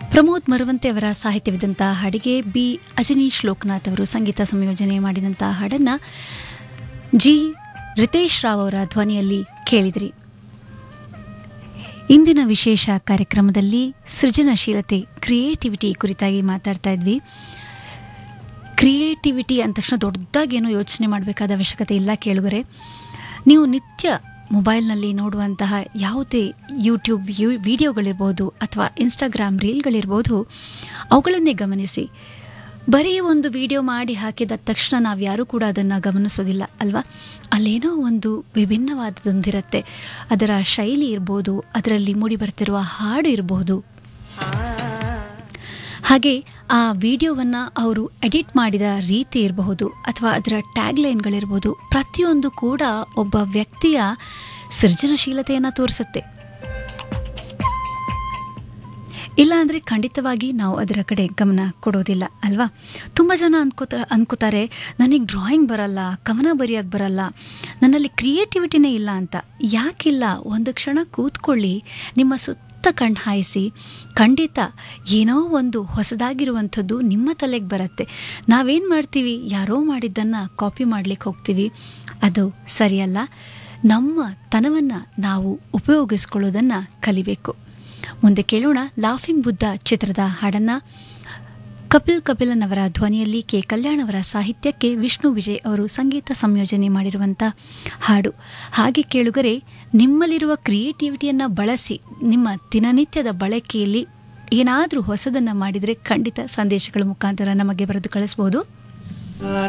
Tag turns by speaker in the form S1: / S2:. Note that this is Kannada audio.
S1: ಪ್ರಮೋದ್ ಮರುವಂತೆ ಅವರ ಸಾಹಿತ್ಯವಿದ್ದಂಥ ಹಾಡಿಗೆ ಬಿ ಅಜನೀಶ್ ಲೋಕನಾಥ್ ಅವರು ಸಂಗೀತ ಸಂಯೋಜನೆ ಮಾಡಿದಂಥ ಹಾಡನ್ನು ಜಿ ರಿತೇಶ್ ರಾವ್ ಅವರ ಧ್ವನಿಯಲ್ಲಿ ಕೇಳಿದ್ರಿ ಇಂದಿನ ವಿಶೇಷ ಕಾರ್ಯಕ್ರಮದಲ್ಲಿ ಸೃಜನಶೀಲತೆ ಕ್ರಿಯೇಟಿವಿಟಿ ಕುರಿತಾಗಿ ಮಾತಾಡ್ತಾ ಇದ್ವಿ ಕ್ರಿಯೇಟಿವಿಟಿ ಅಂದ ತಕ್ಷಣ ದೊಡ್ಡದಾಗೇನೋ ಯೋಚನೆ ಮಾಡಬೇಕಾದ ಅವಶ್ಯಕತೆ ಇಲ್ಲ ಕೇಳುಗರೆ ನೀವು ನಿತ್ಯ ಮೊಬೈಲ್ನಲ್ಲಿ ನೋಡುವಂತಹ ಯಾವುದೇ ಯೂಟ್ಯೂಬ್ ಯು ವಿಡಿಯೋಗಳಿರ್ಬೋದು ಅಥವಾ ಇನ್ಸ್ಟಾಗ್ರಾಮ್ ರೀಲ್ಗಳಿರ್ಬೋದು ಅವುಗಳನ್ನೇ ಗಮನಿಸಿ ಬರೀ ಒಂದು ವಿಡಿಯೋ ಮಾಡಿ ಹಾಕಿದ ತಕ್ಷಣ ನಾವು ಯಾರೂ ಕೂಡ ಅದನ್ನು ಗಮನಿಸೋದಿಲ್ಲ ಅಲ್ವಾ ಅಲ್ಲೇನೋ ಒಂದು ವಿಭಿನ್ನವಾದದೊಂದಿರುತ್ತೆ ಅದರ ಶೈಲಿ ಇರ್ಬೋದು ಅದರಲ್ಲಿ ಮೂಡಿ ಬರ್ತಿರುವ ಹಾಡು ಇರಬಹುದು ಹಾಗೆ ಆ ವಿಡಿಯೋವನ್ನು ಅವರು ಎಡಿಟ್ ಮಾಡಿದ ರೀತಿ ಇರಬಹುದು ಅಥವಾ ಅದರ ಟ್ಯಾಗ್ಲೈನ್ಗಳಿರ್ಬೋದು ಪ್ರತಿಯೊಂದು ಕೂಡ ಒಬ್ಬ ವ್ಯಕ್ತಿಯ ಸೃಜನಶೀಲತೆಯನ್ನು ತೋರಿಸುತ್ತೆ ಇಲ್ಲ ಅಂದರೆ ಖಂಡಿತವಾಗಿ ನಾವು ಅದರ ಕಡೆ ಗಮನ ಕೊಡೋದಿಲ್ಲ ಅಲ್ವಾ ತುಂಬ ಜನ ಅನ್ಕೋತ ಅನ್ಕೋತಾರೆ ನನಗೆ ಡ್ರಾಯಿಂಗ್ ಬರಲ್ಲ ಕವನ ಬರೆಯೋಕ್ಕೆ ಬರಲ್ಲ ನನ್ನಲ್ಲಿ ಕ್ರಿಯೇಟಿವಿಟಿನೇ ಇಲ್ಲ ಅಂತ ಯಾಕಿಲ್ಲ ಒಂದು ಕ್ಷಣ ಕೂತ್ಕೊಳ್ಳಿ ನಿಮ್ಮ ಸುತ್ತ ಕಣ್ಣು ಹಾಯಿಸಿ ಖಂಡಿತ ಏನೋ ಒಂದು ಹೊಸದಾಗಿರುವಂಥದ್ದು ನಿಮ್ಮ ತಲೆಗೆ ಬರುತ್ತೆ ನಾವೇನು ಮಾಡ್ತೀವಿ ಯಾರೋ ಮಾಡಿದ್ದನ್ನು ಕಾಪಿ ಮಾಡಲಿಕ್ಕೆ ಹೋಗ್ತೀವಿ ಅದು ಸರಿಯಲ್ಲ ನಮ್ಮ ತನವನ್ನು ನಾವು ಉಪಯೋಗಿಸ್ಕೊಳ್ಳೋದನ್ನು ಕಲಿಬೇಕು ಮುಂದೆ ಕೇಳೋಣ ಲಾಫಿಂಗ್ ಬುದ್ಧ ಚಿತ್ರದ ಹಾಡನ್ನು ಕಪಿಲ್ ಕಪಿಲನ್ ಅವರ ಧ್ವನಿಯಲ್ಲಿ ಕೆ ಕಲ್ಯಾಣ್ ಅವರ ಸಾಹಿತ್ಯಕ್ಕೆ ವಿಷ್ಣು ವಿಜಯ್ ಅವರು ಸಂಗೀತ ಸಂಯೋಜನೆ ಮಾಡಿರುವಂಥ ಹಾಡು ಹಾಗೆ ಕೇಳುಗರೆ ನಿಮ್ಮಲ್ಲಿರುವ ಕ್ರಿಯೇಟಿವಿಟಿಯನ್ನು ಬಳಸಿ ನಿಮ್ಮ ದಿನನಿತ್ಯದ ಬಳಕೆಯಲ್ಲಿ ಏನಾದರೂ ಹೊಸದನ್ನು ಮಾಡಿದರೆ ಖಂಡಿತ ಸಂದೇಶಗಳ ಮುಖಾಂತರ ನಮಗೆ ಬರೆದು ಕಳಿಸ್ಬೋದು